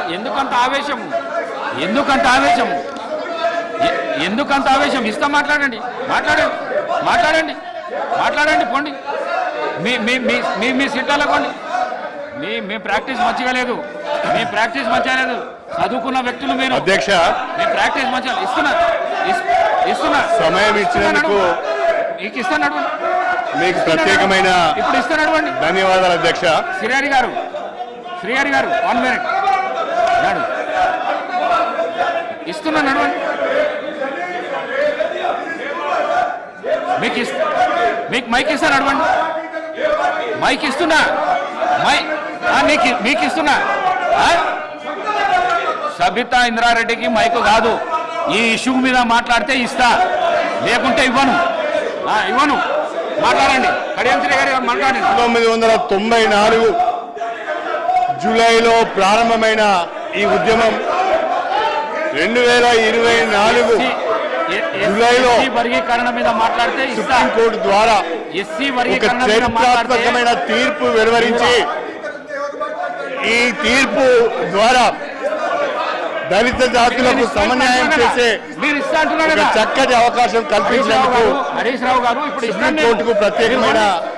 ఎందుకంత ఆవేశం ఎందుకంత ఆవేశం ఎ- ఎందుకంత ఆవేశం ఇస్తా మాట్లాడండి మాట్లాడండి మాట్లాడండి మాట్లాడండి పోండి మీ మీ మీ మీ మీ సీట్లలో పోండి మీ మీ ప్రాక్టీస్ మంచిగా లేదు మీ ప్రాక్టీస్ మంచిగా లేదు చదువుకున్న వ్యక్తులు మీరు అధ్యక్ష మీ ప్రాక్టీస్ మంచిగా ఇస్తున్నా ఇస్- ఇస్తున్నా సమయం ఇచ్చినందుకు మీకు ఇస్తాను మీకు ప్రత్యేకమైన ఇప్పుడు ఇస్తాను నడవండి ధన్యవాదాలు అధ్యక్ష శ్రీహరి గారు శ్రీహరి గారు వన్ మినిట్ నడు ఇస్తున్నా నడవండి మీకు ఇస్ మీకు మైక్ ఇస్తా నడవండి మైక్ ఇస్తున్నా మై ఆ, మీకు మీకు ఇస్తున్నా ఆ? సబితా ఇంద్రారెడ్డికి మైకు కాదు ఈ ఇష్యూ మీద మాట్లాడితే ఇస్తా లేకుంటే ఇవ్వను ఆ, ఇవ్వను మాట్లాడండి కడియం శ్రీ గారు మాట్లాడండి పంతొమ్మిది వందల తొంభై నాలుగు జూలైలో ప్రారంభమైన ఈ ఉద్యమం రెండు వేల ఇరవై నాలుగు జూలైలో ఎస్సీ వర్గీకరణ మీద మాట్లాడితే ఇస్తా సుప్రీంకోర్టు ద్వారా ఎస్సీ ఒక వర్గీకరణ మీద మాట్లాడితే చరిత్రాత్మకమైన తీర్పు వెలువరించి ఈ తీర్పు ద్వారా దళిత జాతులకు సమన్యాయం చేసే మీరు ఇస్తా అంటున్నారు ఒక కదా చక్కటి అవకాశం హరీష్ రావు కల్పించినందుకు గారు హరీష్ రావు గారు ఇప్పుడు ఇస్తాను నేను. సుప్రీంకోర్టుకు ప్రత్యేకమైన